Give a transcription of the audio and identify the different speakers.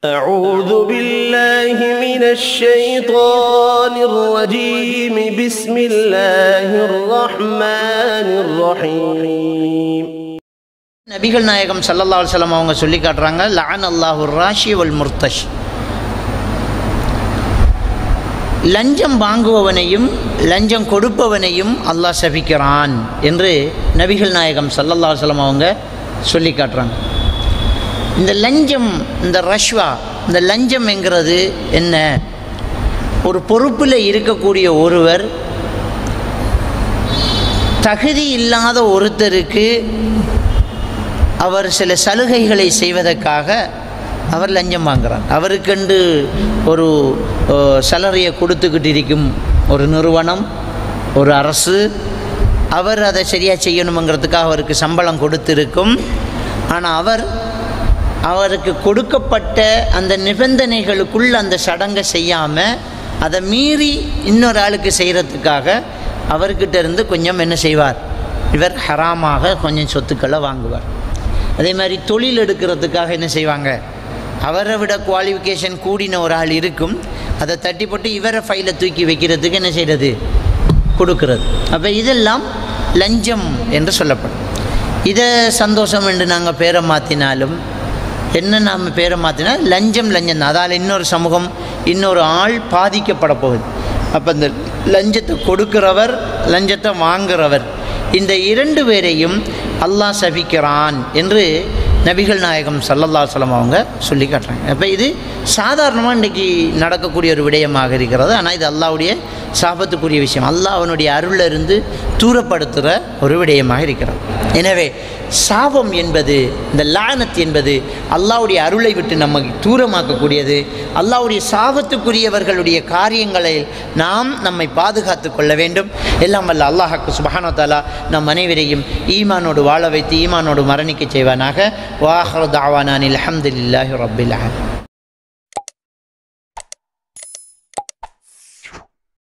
Speaker 1: أعوذ بالله من الشيطان الرجيم بسم الله الرحمن الرحيم
Speaker 2: நபிகள் நாயகம் சல்லல்லா அலுவலம் அவங்க சொல்லி காட்டுறாங்க லஅன் அல்லாஹு ராஷி வல் முர்தஷ் லஞ்சம் வாங்குபவனையும் லஞ்சம் கொடுப்பவனையும் அல்லாஹ் சபிக்கிறான் என்று நபிகள் நாயகம் சல்லல்லா அலுவலம் அவங்க சொல்லி காட்டுறாங்க இந்த லஞ்சம் இந்த ரஷ்வா இந்த லஞ்சம் என்கிறது என்ன ஒரு பொறுப்பில் இருக்கக்கூடிய ஒருவர் தகுதி இல்லாத ஒருத்தருக்கு அவர் சில சலுகைகளை செய்வதற்காக அவர் லஞ்சம் வாங்குறார் அவருக்கென்று ஒரு சலரியை கொடுத்துக்கிட்டு இருக்கும் ஒரு நிறுவனம் ஒரு அரசு அவர் அதை சரியாக செய்யணுங்கிறதுக்காக அவருக்கு சம்பளம் கொடுத்திருக்கும் ஆனால் அவர் அவருக்கு கொடுக்கப்பட்ட அந்த நிபந்தனைகளுக்குள் அந்த சடங்கை செய்யாமல் அதை மீறி இன்னொரு ஆளுக்கு செய்கிறதுக்காக அவர்கிட்ட இருந்து கொஞ்சம் என்ன செய்வார் இவர் ஹராமாக கொஞ்சம் சொத்துக்களை வாங்குவார் அதே மாதிரி தொழில் எடுக்கிறதுக்காக என்ன செய்வாங்க அவரை விட குவாலிஃபிகேஷன் கூடின ஒரு ஆள் இருக்கும் அதை தட்டி போட்டு இவரை ஃபைலை தூக்கி வைக்கிறதுக்கு என்ன செய்கிறது கொடுக்கறது அப்போ இதெல்லாம் லஞ்சம் என்று சொல்லப்படும் இதை சந்தோஷம் என்று நாங்கள் பேரை மாற்றினாலும் என்ன நாம் பேரை மாற்றினா லஞ்சம் லஞ்சம் தான் அதால் இன்னொரு சமூகம் இன்னொரு ஆள் பாதிக்கப்பட போகுது அப்போ இந்த லஞ்சத்தை கொடுக்கிறவர் லஞ்சத்தை வாங்குறவர் இந்த இரண்டு பேரையும் அல்லாஹ் சபிக்கிறான் என்று நபிகள் நாயகம் சல்லல்லா சொல்லம் அவங்க சொல்லி காட்டுறாங்க அப்போ இது சாதாரணமாக இன்றைக்கி நடக்கக்கூடிய ஒரு விடயமாக இருக்கிறது ஆனால் இது அல்லாவுடைய சாபத்துக்குரிய விஷயம் அல்லாஹ் அவனுடைய அருளில் இருந்து தூரப்படுத்துகிற ஒரு விடயமாக இருக்கிறது எனவே சாபம் என்பது இந்த லானத் என்பது அல்லாவுடைய அருளை விட்டு நம்மை தூரமாக்கக்கூடியது அல்லாவுடைய சாபத்துக்குரியவர்களுடைய காரியங்களை நாம் நம்மை பாதுகாத்து கொள்ள வேண்டும் எல்லாம் வல்ல அல்லாஹாக்கு சுபஹானோ தாலா நம் அனைவரையும் ஈமானோடு வாழ வைத்து ஈமானோடு மரணிக்க செய்வானாக வாஹர் தாவானானில் அஹமதுல்லாஹி ரபில்